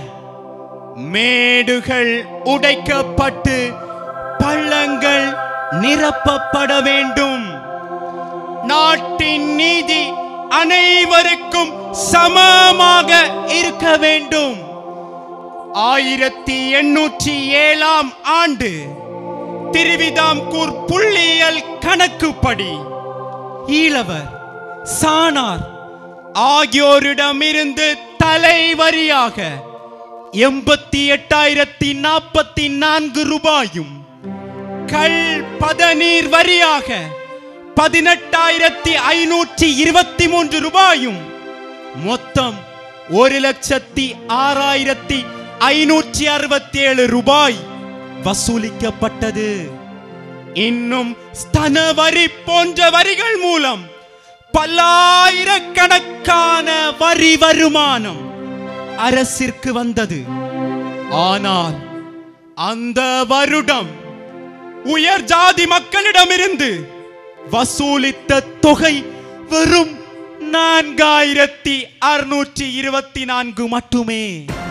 மேடுகள் உடைக்கப்பட்டு பள்ளங்கள் நிரப்பப்பட வேண்டும் நாட்டின் நீதி அனைவருக்கும் சமமாக இருக்க வேண்டும் ஆயிரத்தி எண்ணூற்றி ஏழாம் ஆண்டு திருவிதாங்கூர் புள்ளியியல் கணக்குப்படி ஈழவர் சாணார் ஆகியோரிடமிருந்து தலைவரியாக எண்பத்தி எட்டாயிரத்தி நாற்பத்தி நான்கு ரூபாயும் கல் பதநீர் வரியாக பதினெட்டாயிரத்தி ஐநூற்றி இருபத்தி மூன்று ரூபாயும் மொத்தம் ஒரு லட்சத்தி ஆறாயிரத்தி ஐநூற்றி அறுபத்தி ஏழு ரூபாய் வசூலிக்கப்பட்டது இன்னும் ஸ்தன வரி போன்ற வரிகள் மூலம் பல்லாயிரக்கணக்கான வரி வருமானம் அரசிற்கு வந்தது ஆனால் அந்த வருடம் உயர் ஜாதி மக்களிடமிருந்து வசூலித்த தொகை வெறும் நான்காயிரத்தி அறுநூற்றி இருபத்தி நான்கு மட்டுமே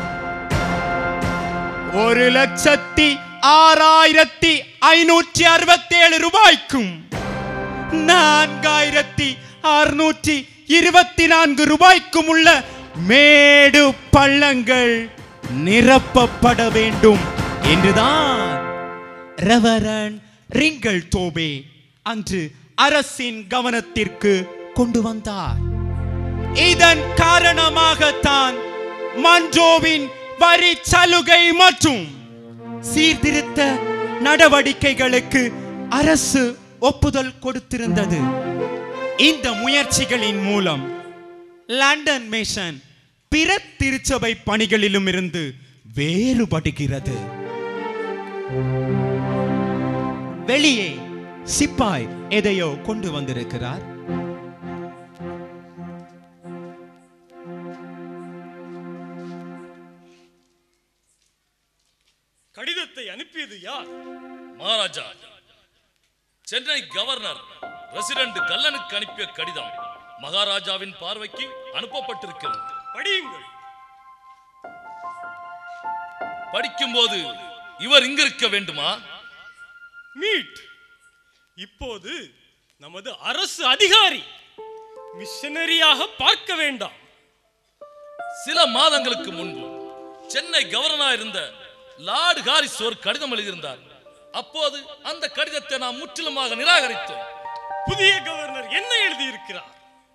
ஒரு லட்சத்தி ஆறாயிரத்தி ஐநூற்றி அறுபத்தி ஏழு ரூபாய்க்கும் நான்காயிரத்தி அறுநூற்றி இருபத்தி நான்கு ரூபாய்க்கும் உள்ள மேடு பள்ளங்கள் நிரப்பப்பட வேண்டும் என்றுதான் ரெவரன் ரிங்கல் தோபே அன்று அரசின் கவனத்திற்கு கொண்டு வந்தார் இதன் காரணமாகத்தான் மன்றோவின் வரி சலுகை மற்றும் சீர்திருத்த நடவடிக்கைகளுக்கு அரசு ஒப்புதல் கொடுத்திருந்தது இந்த முயற்சிகளின் மூலம் லண்டன் மேஷன் பிற திருச்சபை பணிகளிலும் இருந்து வேறுபடுகிறது வெளியே சிப்பாய் எதையோ கொண்டு வந்திருக்கிறார் கடிதத்தை அனுப்பியது யார் மகாராஜா சென்னை கவர்னர் ரெசிடென்ட் கல்லனுக்கு அனுப்பிய கடிதம் மகாராஜாவின் பார்வைக்கு அனுப்பப்பட்டிருக்கிறது படியுங்கள் படிக்கும்போது இவர் இங்க இருக்க வேண்டுமா மீட் இப்போது நமது அரசு அதிகாரி மிஷனரியாக பார்க்க வேண்டாம் சில மாதங்களுக்கு முன்பு சென்னை கவர்னரா இருந்த லார்டு ஹாரிஸ் ஒரு கடிதம் எழுதியிருந்தார் அப்போது அந்த கடிதத்தை நாம் முற்றிலுமாக நிராகரித்தோம் புதிய கவர்னர் என்ன எழுதியிருக்கிறார்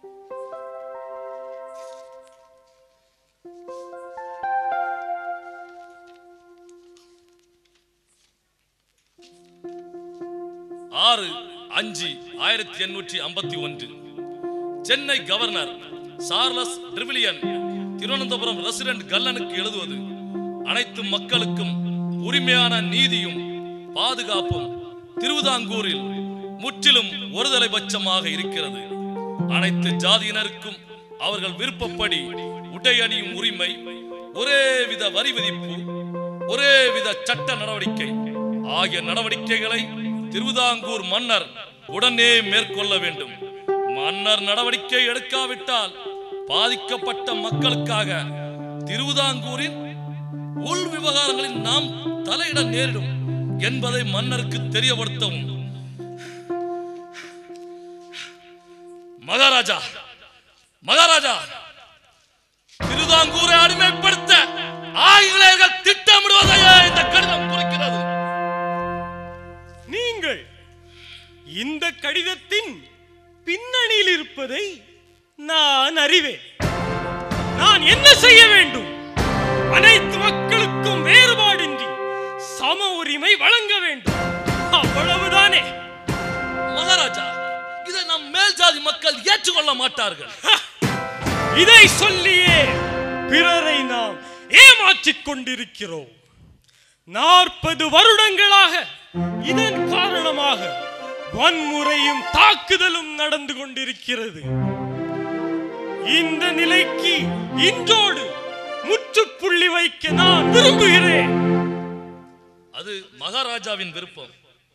ஆறு அஞ்சு ஆயிரத்தி எண்ணூற்றி ஐம்பத்தி ஒன்று Chennai governor Charles Trevelyan Thiruvananthapuram resident கல்லனுக்கு எழுதுவது அனைத்து மக்களுக்கும் உரிமையான நீதியும் பாதுகாப்பும் திருவிதாங்கூரில் முற்றிலும் ஒருதலை பட்சமாக இருக்கிறது அனைத்து ஜாதியினருக்கும் அவர்கள் விருப்பப்படி உடை அணியும் உரிமை ஒரே வித வரி விதிப்பு ஒரே வித சட்ட நடவடிக்கை ஆகிய நடவடிக்கைகளை திருவிதாங்கூர் மன்னர் உடனே மேற்கொள்ள வேண்டும் மன்னர் நடவடிக்கை எடுக்காவிட்டால் பாதிக்கப்பட்ட மக்களுக்காக திருவிதாங்கூரின் உள் விவகாரங்களில் நாம் தலையிட நேரிடும் என்பதை மன்னருக்கு தெரியப்படுத்தவும் மகாராஜா மகாராஜா திருதாங்கூரை அடிமைப்படுத்த ஆங்கிலேயர்கள் திட்டமிடுவதையே இந்த கடிதம் குறிக்கிறது நீங்கள் இந்த கடிதத்தின் பின்னணியில் இருப்பதை நான் அறிவேன் நான் என்ன செய்ய வேண்டும் அனைத்து மக்களுக்கும் வேறுபாடின்றி சம உரிமை வழங்க வேண்டும் அவ்வளவுதானே மகாராஜா இதை நம் மேல் ஜாதி மக்கள் ஏற்றுக்கொள்ள மாட்டார்கள் இதை சொல்லியே பிறரை நாம் ஏமாற்றிக் கொண்டிருக்கிறோம் நாற்பது வருடங்களாக இதன் காரணமாக வன்முறையும் தாக்குதலும் நடந்து கொண்டிருக்கிறது இந்த நிலைக்கு இன்றோடு முற்றுப்புள்ளி வைக்க நான் விரும்புகிறேன் அது மகாராஜாவின் விருப்பம்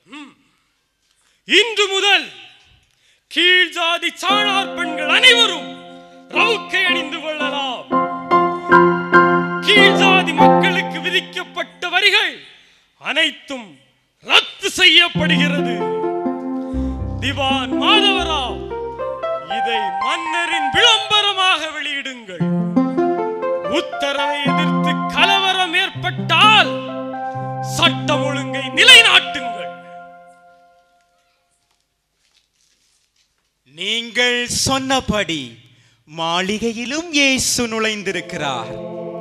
இன்று முதல் கீழ் ஜாதி சாணார் பெண்கள் அனைவரும் ரவுக்கை அணிந்து கொள்ளலாம் கீழ் ஜாதி மக்களுக்கு விதிக்கப்பட்ட வரிகள் அனைத்தும் ரத்து செய்யப்படுகிறது திவான் மாதவராவ் இதை மன்னரின் விளம்பரமாக வெளியிடுங்கள் உத்தரவை எதிர்த்து கலவரம் ஏற்பட்டால் சட்டம் ஒழுங்கை நிலைநாட்டுங்கள் நீங்கள் சொன்னபடி மாளிகையிலும் இயேசு நுழைந்திருக்கிறார்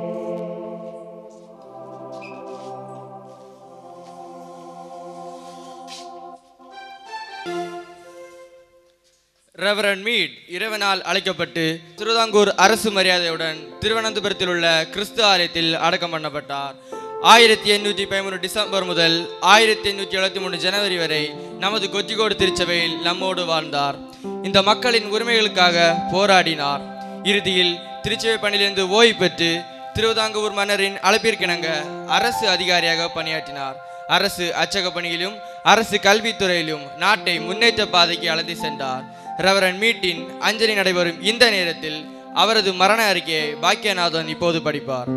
ரெவரன் மீட் இறைவனால் அழைக்கப்பட்டு திருவிதாங்கூர் அரசு மரியாதையுடன் திருவனந்தபுரத்தில் உள்ள கிறிஸ்து ஆலயத்தில் அடக்கம் பண்ணப்பட்டார் ஆயிரத்தி எண்ணூற்றி பதிமூணு டிசம்பர் முதல் ஆயிரத்தி எண்ணூற்றி எழுபத்தி மூணு ஜனவரி வரை நமது கொச்சிக்கோடு திருச்சபையில் நம்மோடு வாழ்ந்தார் இந்த மக்களின் உரிமைகளுக்காக போராடினார் இறுதியில் திருச்சபை பணியிலிருந்து ஓய்வு பெற்று திருவிதாங்கூர் மன்னரின் அழைப்பிற்கிணங்க அரசு அதிகாரியாக பணியாற்றினார் அரசு அச்சக பணியிலும் அரசு கல்வித்துறையிலும் நாட்டை முன்னேற்ற பாதைக்கு அழைத்து சென்றார் ரெவரன் மீட்டின் அஞ்சலி நடைபெறும் இந்த நேரத்தில் அவரது மரண அறிக்கையை பாக்கியநாதன் இப்போது படிப்பார்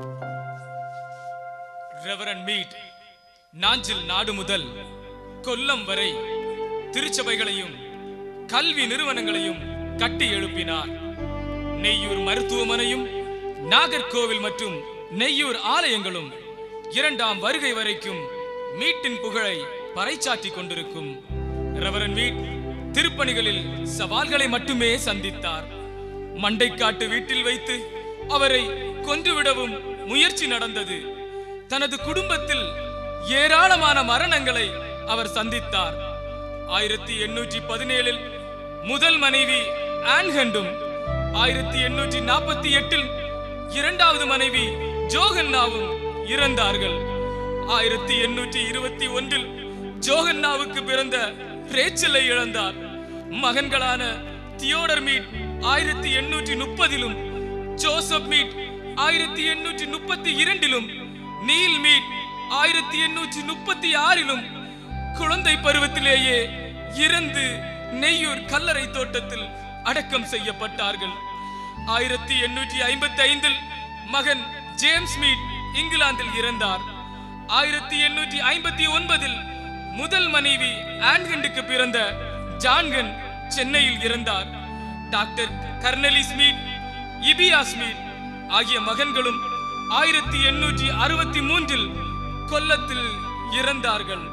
ரெவரன் மீட் நாஞ்சில் நாடு முதல் கொல்லம் வரை திருச்சபைகளையும் கல்வி நிறுவனங்களையும் கட்டி எழுப்பினார் நெய்யூர் மருத்துவமனையும் நாகர்கோவில் மற்றும் நெய்யூர் ஆலயங்களும் இரண்டாம் வருகை வரைக்கும் மீட்டின் புகழை பறைசாற்றிக் கொண்டிருக்கும் ரெவரன் மீட் திருப்பணிகளில் சவால்களை மட்டுமே சந்தித்தார் மண்டைக்காட்டு வீட்டில் வைத்து அவரை கொன்றுவிடவும் முயற்சி நடந்தது தனது குடும்பத்தில் ஏராளமான மரணங்களை அவர் சந்தித்தார் ஆயிரத்தி எண்ணூற்றி பதினேழில் முதல் மனைவி ஆன்ஹெண்டும் ஆயிரத்தி எண்ணூற்றி நாற்பத்தி எட்டில் இரண்டாவது மனைவி ஜோகன்னாவும் இறந்தார்கள் ஆயிரத்தி எண்ணூற்றி இருபத்தி ஒன்றில் ஜோகன்னாவுக்கு பிறந்த ரேச்சலை இழந்தார் மகன்களான தியோடர் மீட் ஆயிரத்தி எண்ணூற்றி முப்பதிலும் ஜோசப் மீட் ஆயிரத்தி எண்ணூற்றி முப்பத்தி இரண்டிலும் நீல் மீட் ஆயிரத்தி எண்ணூற்றி முப்பத்தி ஆறிலும் குழந்தை பருவத்திலேயே இறந்து நெய்யூர் கல்லறை தோட்டத்தில் அடக்கம் செய்யப்பட்டார்கள் ஆயிரத்தி எண்ணூற்றி ஐம்பத்தி ஐந்தில் மகன் ஜேம்ஸ் மீட் இங்கிலாந்தில் இறந்தார் ஆயிரத்தி எண்ணூற்றி ஐம்பத்தி ஒன்பதில் முதல் மனைவி ஆன்கண்டுக்கு பிறந்த ஜான்கன் சென்னையில் இறந்தார் டாக்டர் கர்னலி ஸ்மீட் இபியா ஸ்மீட் ஆகிய மகன்களும் ஆயிரத்தி எண்ணூற்றி அறுபத்தி மூன்றில் கொல்லத்தில் இறந்தார்கள்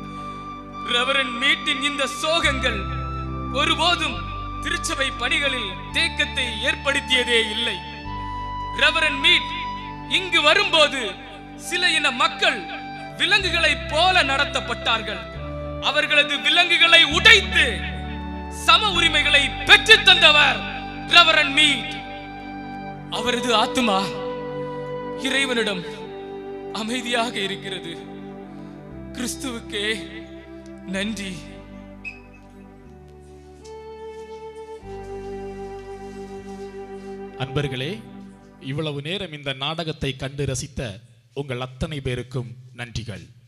ரெவரன் மீட்டின் இந்த சோகங்கள் ஒருபோதும் திருச்சபை பணிகளில் தேக்கத்தை ஏற்படுத்தியதே இல்லை ரெவரன் மீட் இங்கு வரும்போது சில இன மக்கள் விலங்குகளைப் போல நடத்தப்பட்டார்கள் அவர்களது விலங்குகளை உடைத்து சம உரிமைகளை பெற்றுத் தந்தவர் ரெவரன் மீட் அவரது ஆத்துமா இறைவனிடம் அமைதியாக இருக்கிறது கிறிஸ்துவுக்கே நன்றி அன்பர்களே இவ்வளவு நேரம் இந்த நாடகத்தை கண்டு ரசித்த உங்கள் அத்தனை பேருக்கும் நன்றிகள்